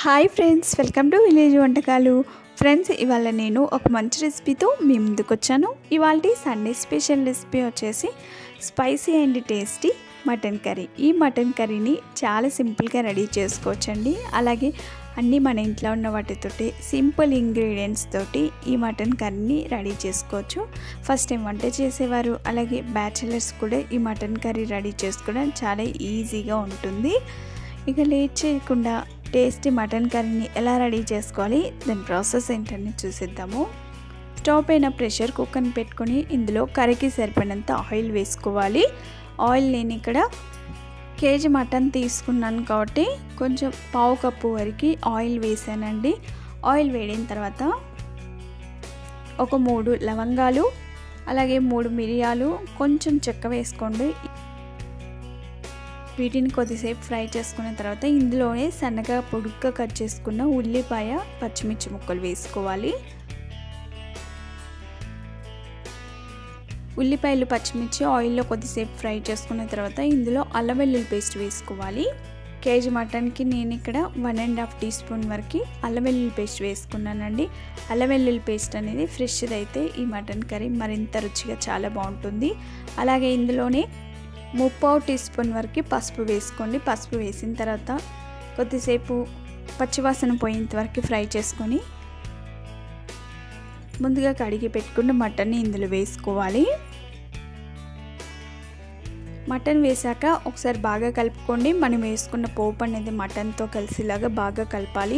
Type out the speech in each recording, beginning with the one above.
hi friends welcome to village వంటకాలు friends ఇవాళ నేను ఒక మంచి రెసిపీతో మీ ముందుకు వచ్చాను ఇవాళ సండే స్పెషల్ రెసిపీ వచ్చేసి spicy and tasty mutton curry ఈ మటన్ కర్రీని చాలా సింపుల్గా రెడీ చేసుకోవచ్చండి అలాగే అన్నీ మన ఇంట్లో ఉన్న వాటితోటి సింపుల్ ఇంగ్రీడియంట్స్ తోటి ఈ మటన్ కర్రీని రెడీ చేసుకోవచ్చు ఫస్ట్ టైం వంట చేసేవారు అలాగే బ్యాచిలర్స్ కూడా ఈ మటన్ కర్రీ రెడీ చేసుకోవడం చాలా ఈజీగా ఉంటుంది ఇక లేట్ చేయకుండా టేస్టీ మటన్ కర్రీని ఎలా రెడీ చేసుకోవాలి దాని ప్రాసెస్ ఏంటని చూసేద్దాము స్టవ్ పైన ప్రెషర్ కుక్కర్ని పెట్టుకొని ఇందులో కర్రీకి సరిపడినంత ఆయిల్ వేసుకోవాలి ఆయిల్ నేను ఇక్కడ కేజీ మటన్ తీసుకున్నాను కాబట్టి కొంచెం పావు కప్పు వరకు ఆయిల్ వేసానండి ఆయిల్ వేడిన తర్వాత ఒక మూడు లవంగాలు అలాగే మూడు మిరియాలు కొంచెం చెక్క వేసుకోండి వీటిని కొద్దిసేపు ఫ్రై చేసుకున్న తర్వాత ఇందులోనే సన్నగా పొడుగ్గా కట్ చేసుకున్న ఉల్లిపాయ పచ్చిమిర్చి ముక్కలు వేసుకోవాలి ఉల్లిపాయలు పచ్చిమిర్చి ఆయిల్లో కొద్దిసేపు ఫ్రై చేసుకున్న తర్వాత ఇందులో అల్లం వెల్లుల్లి పేస్ట్ వేసుకోవాలి కేజీ మటన్కి నేను ఇక్కడ one and half teaspoon వరకు అల్లం వెల్లుల్లి పేస్ట్ వేసుకున్నానండి అల్లం వెల్లుల్లి పేస్ట్ అనేది ఫ్రెష్ది అయితే ఈ మటన్ కర్రీ మరింత రుచిగా చాలా బాగుంటుంది అలాగే ఇందులోనే ముప్పావు టీ స్పూన్ వరకు పసుపు వేసుకోండి పసుపు వేసిన తర్వాత కొద్దిసేపు పచ్చివాసన పోయేంత వరకు ఫ్రై చేసుకొని ముందుగా కడిగి పెట్టుకున్న మటన్ని ఇందులో వేసుకోవాలి మటన్ వేసాక ఒకసారి బాగా కలుపుకోండి మనం వేసుకున్న పోపు అనేది మటన్తో కలిసిలాగా బాగా కలపాలి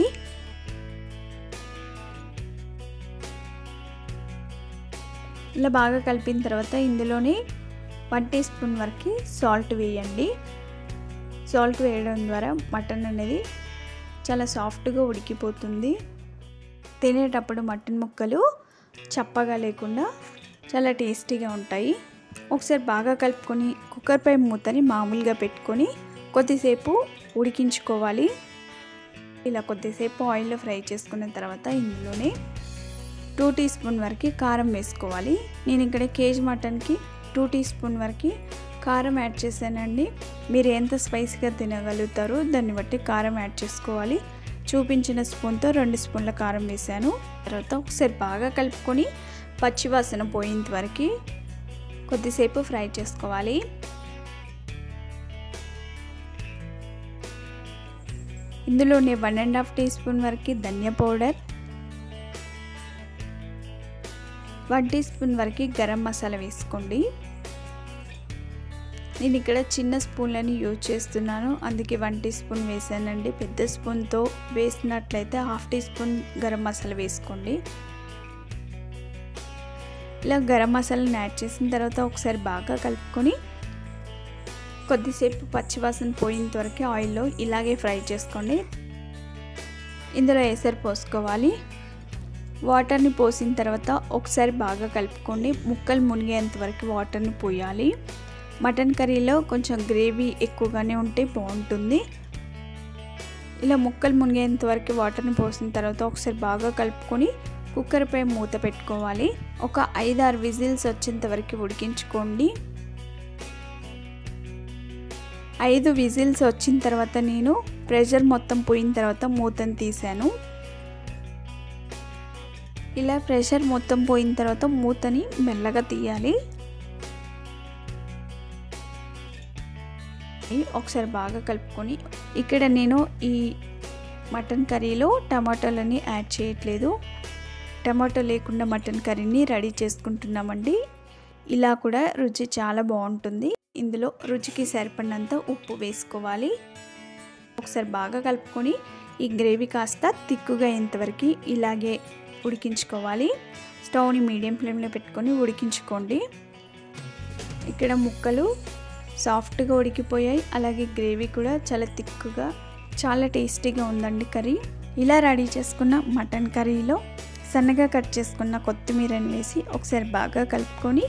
ఇలా బాగా కలిపిన తర్వాత ఇందులోనే వన్ టీ స్పూన్ వరకు సాల్ట్ వేయండి సాల్ట్ వేయడం ద్వారా మటన్ అనేది చాలా సాఫ్ట్గా ఉడికిపోతుంది తినేటప్పుడు మటన్ ముక్కలు చప్పగా లేకుండా చాలా టేస్టీగా ఉంటాయి ఒకసారి బాగా కలుపుకొని కుక్కర్ పై మూతని మామూలుగా పెట్టుకొని కొద్దిసేపు ఉడికించుకోవాలి ఇలా కొద్దిసేపు ఆయిల్లో ఫ్రై చేసుకున్న తర్వాత ఇందులోనే టూ టీ స్పూన్ వరకు కారం వేసుకోవాలి నేను ఇక్కడ కేజీ మటన్కి టూ టీ స్పూన్ వరకు కారం యాడ్ చేశానండి మీరు ఎంత స్పైసీగా తినగలుగుతారో దాన్ని బట్టి కారం యాడ్ చేసుకోవాలి చూపించిన స్పూన్తో రెండు స్పూన్ల కారం వేసాను తర్వాత ఒకసారి బాగా కలుపుకొని పచ్చివాసన పోయేంత వరకు కొద్దిసేపు ఫ్రై చేసుకోవాలి ఇందులోనే one and half teaspoon వరకు ధనియా పౌడర్ వన్ టీ స్పూన్ వరకు గరం మసాలా వేసుకోండి నేను ఇక్కడ చిన్న స్పూన్లని యూజ్ చేస్తున్నాను అందుకే వన్ టీ స్పూన్ వేసానండి పెద్ద స్పూన్తో వేసినట్లయితే half teaspoon garam masala వేసుకోండి ఇలా గరం మసాలాని యాడ్ చేసిన తర్వాత ఒకసారి బాగా కలుపుకొని కొద్దిసేపు పచ్చివాసన పోయేంత వరకు ఆయిల్లో ఇలాగే ఫ్రై చేసుకోండి ఇందులో ఎసరు పోసుకోవాలి వాటర్ని పోసిన తర్వాత ఒకసారి బాగా కలుపుకోండి ముక్కలు మునిగేంత వరకు వాటర్ని పోయాలి మటన్ కర్రీలో కొంచెం గ్రేవీ ఎక్కువగానే ఉంటే బాగుంటుంది ఇలా ముక్కలు మునిగేంత వరకు వాటర్ని పోసిన తర్వాత ఒకసారి బాగా కలుపుకొని కుక్కర్పై మూత పెట్టుకోవాలి ఒక ఐదారు విజిల్స్ వచ్చేంత వరకు ఉడికించుకోండి ఐదు విజిల్స్ వచ్చిన తర్వాత నేను ప్రెషర్ మొత్తం పోయిన తర్వాత మూతను తీసాను ఇలా ప్రెషర్ మొత్తం పోయిన తర్వాత మూతని మెల్లగా తీయాలి ఒకసారి బాగా కలుపుకొని ఇక్కడ నేను ఈ మటన్ కర్రీలో టమాటాలని యాడ్ చేయట్లేదు టమాటో లేకుండా మటన్ కర్రీని రెడీ చేసుకుంటున్నామండి ఇలా కూడా రుచి చాలా బాగుంటుంది ఇందులో రుచికి సరిపడినంత ఉప్పు వేసుకోవాలి ఒకసారి బాగా కలుపుకొని ఈ గ్రేవీ కాస్త తిక్కుగా అయ్యేంతవరకు ఇలాగే ఉడికించుకోవాలి స్టవ్ని మీడియం ఫ్లేమ్లో పెట్టుకొని ఉడికించుకోండి ఇక్కడ ముక్కలు సాఫ్ట్గా ఉడికిపోయాయి అలాగే గ్రేవీ కూడా చాలా తిక్కుగా చాలా టేస్టీగా ఉందండి కర్రీ ఇలా రెడీ చేసుకున్న మటన్ కర్రీలో సన్నగా కట్ చేసుకున్న కొత్తిమీరని వేసి ఒకసారి బాగా కలుపుకొని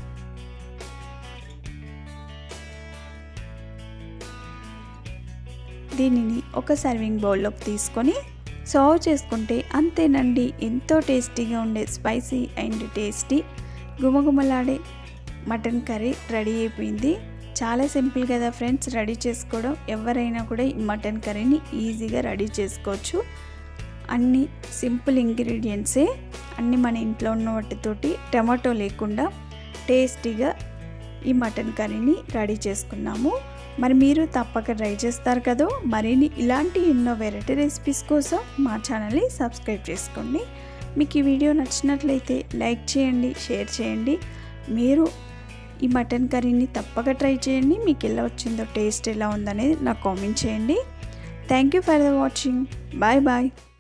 దీనిని ఒక సర్వింగ్ బౌల్లోకి తీసుకొని సర్వ్ చేసుకుంటే అంతేనండి ఎంతో టేస్టీగా ఉండే స్పైసీ అండ్ టేస్టీ గుమగుమలాడే మటన్ కర్రీ రెడీ అయిపోయింది చాలా సింపుల్ కదా ఫ్రెండ్స్ రెడీ చేసుకోవడం ఎవరైనా కూడా ఈ మటన్ కర్రీని ఈజీగా రెడీ చేసుకోవచ్చు అన్ని సింపుల్ ఇంగ్రీడియంట్సే అన్ని మన ఇంట్లో ఉన్న వాటితోటి టమాటో లేకుండా టేస్టీగా ఈ మటన్ కర్రీని రెడీ చేసుకున్నాము మరి మీరు తప్పక ట్రై చేస్తారు కదా మరిన్ని ఇలాంటి ఎన్నో వెరైటీ రెసిపీస్ కోసం మా ఛానల్ని సబ్స్క్రైబ్ చేసుకోండి మీకు ఈ వీడియో నచ్చినట్లయితే లైక్ చేయండి షేర్ చేయండి మీరు ఈ మటన్ కర్రీని తప్పక ట్రై చేయండి మీకు ఎలా వచ్చిందో టేస్ట్ ఎలా ఉందనేది నాకు కామెంట్ చేయండి thank you for the watching bye bye